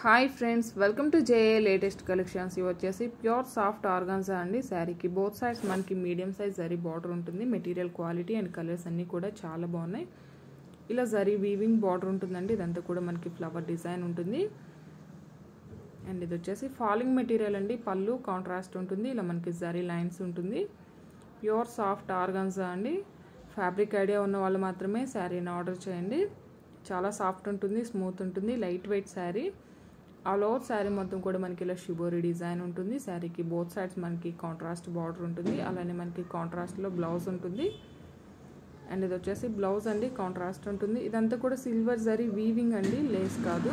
hi friends welcome to J A latest collections ఇవి వచ్చేసి pure soft organza అండి శారీకి బోత్ సైడ్స్ మనకి మీడియం సైజ్ జరీ బార్డర్ ఉంటుంది మెటీరియల్ క్వాలిటీ అండ్ కలర్స్ అన్నీ కూడా చాలా బాగున్నాయి ఇలా జరీ వీవింగ్ బార్డర్ ఉంటుందండి ఇదంతా కూడా మనకి ఫ్లవర్ డిజైన్ ఉంటుంది అండ్ ఇది వచ్చేసి ఫాలింగ్ మెటీరియల్ అండి పళ్ళు కాంట్రాస్ట్ ఉంటుంది ఇలా మనకి జరీ లైన్స్ ఉంటుంది ప్యూర్ సాఫ్ట్ ఆర్గాన్జా అండి ఫ్యాబ్రిక్ ఐడియా ఉన్న వాళ్ళు మాత్రమే శారీని ఆర్డర్ చేయండి చాలా సాఫ్ట్ ఉంటుంది స్మూత్ ఉంటుంది light weight sari all over sari మొత్తం కూడా మనకి ఇలా షిబోరి డిజైన్ ఉంటుంది శారీకి బోత్ సైడ్స్ మనకి కాంట్రాస్ట్ బార్డర్ ఉంటుంది అలానే మనకి కాంట్రాస్ట్లో బ్లౌజ్ ఉంటుంది అండ్ ఇది వచ్చేసి బ్లౌజ్ అండి కాంట్రాస్ట్ ఉంటుంది ఇదంతా కూడా సిల్వర్ జరీ వీవింగ్ అండి లేస్ కాదు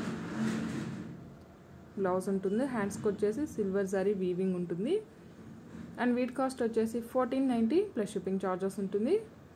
బ్లౌజ్ ఉంటుంది హ్యాండ్స్కి వచ్చేసి సిల్వర్ జరీ వీవింగ్ ఉంటుంది అండ్ వీట్ కాస్ట్ వచ్చేసి fourteen ninety plus shipping charges ఉంటుంది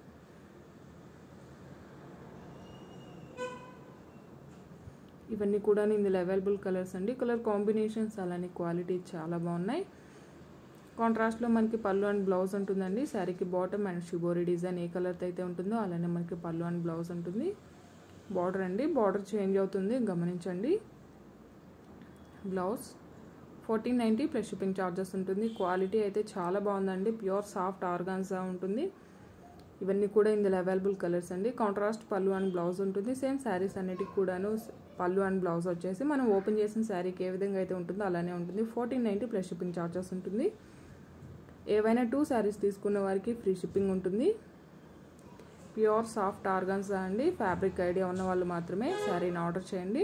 ఇవన్నీ కూడా ఇందులో అవైలబుల్ కలర్స్ అండి కలర్ కాంబినేషన్స్ అలానే క్వాలిటీ చాలా బాగున్నాయి కాంట్రాస్ట్లో మనకి పళ్ళు అండ్ బ్లౌజ్ ఉంటుందండి శారీకి బాటమ్ అండ్ షిబోరి డిజైన్ ఏ కలర్తో అయితే ఉంటుందో అలానే మనకి పళ్ళు అండ్ బ్లౌజ్ ఉంటుంది బార్డర్ అండి బార్డర్ చేంజ్ అవుతుంది గమనించండి blouse fourteen ninety plus shipping charges ఉంటుంది క్వాలిటీ అయితే చాలా బాగుందండి ప్యూర్ సాఫ్ట్ ఆర్గాన్సా ఉంటుంది ఇవన్నీ కూడా ఇందులో అవైలబుల్ కలర్స్ అండి కాంట్రాస్ట్ పళ్ళు అండ్ బ్లౌజ్ ఉంటుంది సేమ్ శారీస్ అన్నిటికి కూడాను పళ్ళు అండ్ బ్లౌజ్ వచ్చేసి మనం ఓపెన్ చేసిన శారీకి ఏ విధంగా అయితే ఉంటుందో అలానే ఉంటుంది fourteen ninety plus shipping charges ఉంటుంది ఏవైనా టూ శారీస్ తీసుకున్న వారికి ఫ్రీ షిప్పింగ్ ఉంటుంది ప్యూర్ సాఫ్ట్ ఆర్గాన్సా అండి ఫ్యాబ్రిక్ ఐడియా ఉన్న వాళ్ళు మాత్రమే శారీని ఆర్డర్ చేయండి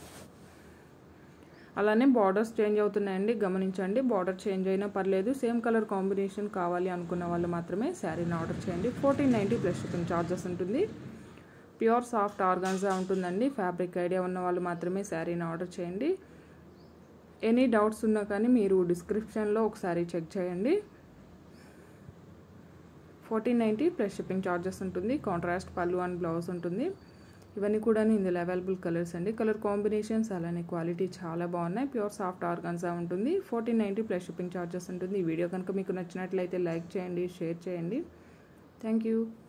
అలానే బార్డర్స్ చేంజ్ అవుతున్నాయండి గమనించండి బార్డర్ చేంజ్ అయినా పర్లేదు సేమ్ కలర్ కాంబినేషన్ కావాలి అనుకున్న వాళ్ళు మాత్రమే శారీని ఆర్డర్ చేయండి fourteen ninety plus shipping charges ఉంటుంది ప్యూర్ సాఫ్ట్ ఆర్గాన్జా ఉంటుందండి ఫ్యాబ్రిక్ ఐడియా ఉన్న వాళ్ళు మాత్రమే శారీని ఆర్డర్ చేయండి ఎనీ డౌట్స్ ఉన్నా కానీ మీరు డిస్క్రిప్షన్లో ఒకసారి చెక్ చేయండి fourteen ninety plus shipping charges ఉంటుంది కాంట్రాస్ట్ పళ్ళు అండ్ బ్లౌజ్ ఉంటుంది ఇవన్నీ కూడా ఇందులో అవైలబుల్ కలర్స్ అండి కలర్ కాంబినేషన్స్ అలానే క్వాలిటీ చాలా బాగున్నాయి ప్యూర్ సాఫ్ట్ ఆర్గాన్సా ఉంటుంది fourteen ninety plus shipping charges ఉంటుంది ఈ వీడియో కనుక మీకు నచ్చినట్లయితే లైక్ చేయండి షేర్ చేయండి థ్యాంక్ యూ